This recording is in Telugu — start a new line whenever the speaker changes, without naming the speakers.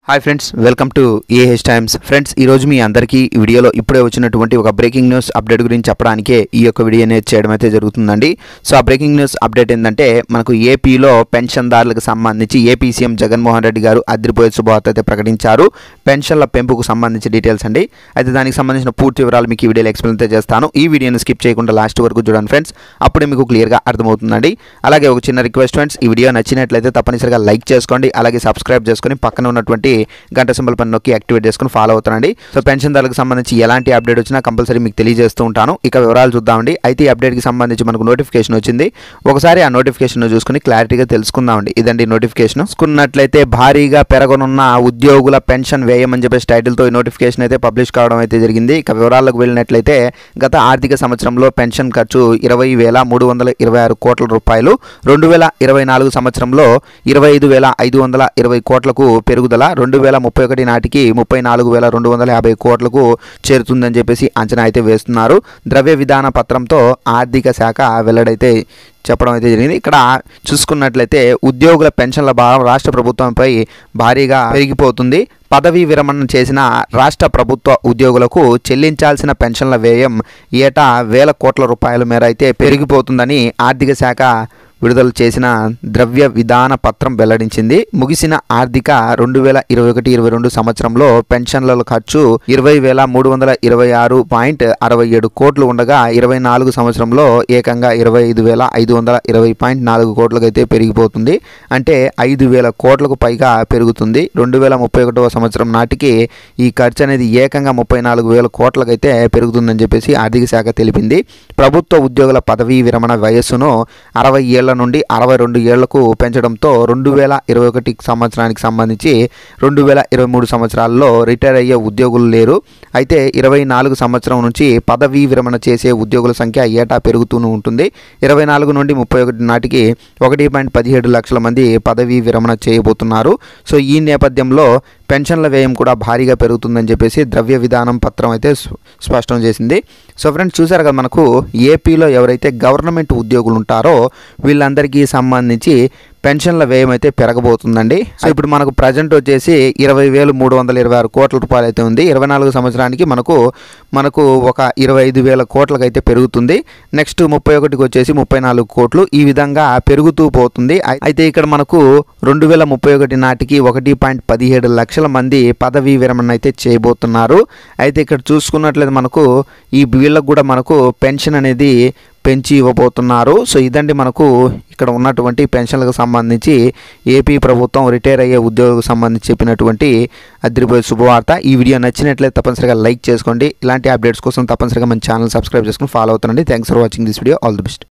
hi friends welcome to A H times friends ఈరోజు మీ అందరికీ ఈ వీడియోలో ఇప్పుడే వచ్చినటువంటి ఒక బ్రేకింగ్ న్యూస్ అప్డేట్ గురించి చెప్పడానికే ఈ యొక్క వీడియో అనేది చేయడం అయితే జరుగుతుందండి సో ఆ బ్రేకింగ్ న్యూస్ అప్డేట్ ఏంటంటే మనకు ఏపీలో పెన్షన్దారులకు సంబంధించి ఏపీ సీఎం జగన్మోహన్ రెడ్డి గారు అదిరిపోయే శుభవార్త అయితే ప్రకటించారు పెన్షన్ల పెంపుకు సంబంధించి డీటెయిల్స్ అండి అయితే దానికి సంబంధించిన పూర్తి వివరాలు మీకు ఈ వీడియోలో ఎక్స్ప్లెయిన్ అయితే చేస్తాను ఈ వీడియోని స్కిప్ చేయకుండా లాస్ట్ వరకు చూడండి ఫ్రెండ్స్ అప్పుడే మీకు క్లియర్గా అర్థమవుతుందండి అలాగే ఒక చిన్న రిక్వెస్ట్ ఫ్రెండ్స్ ఈ వీడియో నచ్చినట్లయితే తప్పనిసరిగా లైక్ చేసుకోండి అలాగే సబ్స్క్రైబ్ చేసుకొని పక్కన ఉన్నటువంటి గంట సింబల్ పని నొక్కి యాక్టివేట్ చేసుకుని ఫాలో అవుతానండి సో పెన్షన్దారులకు సంబంధించి ఎలాంటి అప్డేట్ వచ్చినా కంపల్సరీ మీకు తెలియజేస్తూ ఉంటాను ఇక వివరాలు చూద్దామండి అయితే ఈ అప్డేట్కి సంబంధించి మనకు నోటిఫికేషన్ వచ్చింది ఒకసారి ఆ నోటిఫికేషన్ చూసుకుని క్లారిటీగా తెలుసుకుందామండి ఇదండి నోటిఫికేషన్ చూసుకున్నట్లయితే భారీగా పెరగనున్న ఉద్యోగుల పెన్షన్ వ్యయం అని చెప్పేసి టైటిల్తో ఈ నోటిఫికేషన్ అయితే పబ్లిష్ కావడం అయితే జరిగింది ఇక వివరాలకు వెళ్ళినట్లయితే గత ఆర్థిక సంవత్సరంలో పెన్షన్ ఖర్చు ఇరవై వేల మూడు వందల ఇరవై ఆరు కోట్ల రూపాయలు రెండు వేల ఇరవై నాలుగు సంవత్సరంలో ఇరవై ఐదు వేల ఐదు వందల ఇరవై కోట్లకు పెరుగుదల రెండు వేల ముప్పై ఒకటి నాటికి ముప్పై నాలుగు వేల రెండు వందల యాభై కోట్లకు చేరుతుందని చెప్పేసి అంచనా అయితే వేస్తున్నారు ద్రవ్య విధాన పత్రంతో ఆర్థిక శాఖ వెల్లడైతే చెప్పడం అయితే జరిగింది ఇక్కడ చూసుకున్నట్లయితే ఉద్యోగుల పెన్షన్ల భారం రాష్ట్ర ప్రభుత్వంపై భారీగా పెరిగిపోతుంది పదవీ విరమణ చేసిన రాష్ట్ర ప్రభుత్వ ఉద్యోగులకు చెల్లించాల్సిన పెన్షన్ల వ్యయం ఏటా వేల కోట్ల రూపాయల మేర అయితే పెరిగిపోతుందని ఆర్థిక శాఖ విడుదల చేసిన ద్రవ్య విధాన పత్రం వెల్లడించింది ముగిసిన ఆర్థిక రెండు వేల ఇరవై ఒకటి ఇరవై రెండు సంవత్సరంలో పెన్షన్ల ఖర్చు ఇరవై వేల మూడు వందల ఇరవై ఆరు పాయింట్ అరవై ఏడు కోట్లు ఉండగా ఇరవై నాలుగు సంవత్సరంలో ఏకంగా ఇరవై ఐదు వేల ఐదు వందల ఇరవై పాయింట్ నాలుగు కోట్లకు అయితే పెరిగిపోతుంది అంటే ఐదు వేల కోట్లకు పైగా పెరుగుతుంది రెండు వేల ముప్పై ఒకటవ సంవత్సరం నాటికి ఈ ఖర్చు అనేది ఏకంగా ముప్పై నాలుగు వేల కోట్లకైతే పెరుగుతుందని చెప్పేసి ఆర్థిక శాఖ తెలిపింది ప్రభుత్వ ఉద్యోగుల పదవీ విరమణ వయస్సును అరవై ఏళ్ల నుండి అరవై రెండు ఏళ్లకు పెంచడంతో రెండు వేల ఇరవై ఒకటి సంవత్సరానికి సంబంధించి రెండు వేల ఇరవై మూడు సంవత్సరాల్లో రిటైర్ అయ్యే ఉద్యోగులు లేరు అయితే ఇరవై నాలుగు సంవత్సరం నుంచి పదవీ విరమణ చేసే ఉద్యోగుల సంఖ్య ఏటా పెరుగుతూనే ఉంటుంది ఇరవై నాలుగు నుండి ముప్పై ఒకటి నాటికి ఒకటి పాయింట్ పదిహేడు లక్షల మంది పదవీ విరమణ చేయబోతున్నారు సో ఈ నేపథ్యంలో పెన్షన్ల వ్యయం కూడా భారీగా పెరుగుతుందని చెప్పేసి ద్రవ్య విధానం పత్రం అయితే స్ప- స్పష్టం చేసింది సో ఫ్రెండ్స్ చూసారు కదా మనకు ఏపీలో ఎవరైతే గవర్నమెంట్ ఉద్యోగులు ఉంటారో వీళ్ళందరికీ సంబంధించి పెన్షన్ల వ్యయం అయితే పెరగబోతుందండి సో ఇప్పుడు మనకు ప్రజెంట్ వచ్చేసి ఇరవై వేలు మూడు వందల ఇరవై ఆరు కోట్ల రూపాయలు అయితే ఉంది ఇరవై నాలుగు సంవత్సరానికి మనకు మనకు ఒక ఇరవై ఐదు వేల కోట్లకు అయితే పెరుగుతుంది నెక్స్ట్ ముప్పై ఒకటికి వచ్చేసి ముప్పై నాలుగు కోట్లు ఈ విధంగా పెరుగుతూ పోతుంది అయి- అయితే ఇక్కడ మనకు రెండు వేల ముప్పై ఒకటి నాటికి ఒకటి పాయింట్ పదిహేడు లక్షల మంది పదవీ విరమణ అయితే చేయబోతున్నారు అయితే ఇక్కడ చూసుకున్నట్లయితే మనకు ఈ వీళ్ళకు కూడా మనకు పెన్షన్ అనేది పెంచి ఇవ్వబోతున్నారు సో ఇదండి మనకు ఇక్కడ ఉన్నటువంటి పెన్షన్లకు సంబంధించి ఏపీ ప్రభుత్వం రిటైర్ అయ్యే ఉద్యోగులకు సంబంధించి చెప్పినటువంటి అదిరిపోయే శుభవార్త ఈ వీడియో నచ్చినట్లయితే తప్పనిసరిగా లైక్ చేసుకోండి ఇలాంటి అప్డేట్స్ కోసం తప్పనిసరిగా మన ఛానల్ సబ్స్క్రైబ్ చేసుకుని ఫాలో అవుతుండండి thanks for watching this video all the best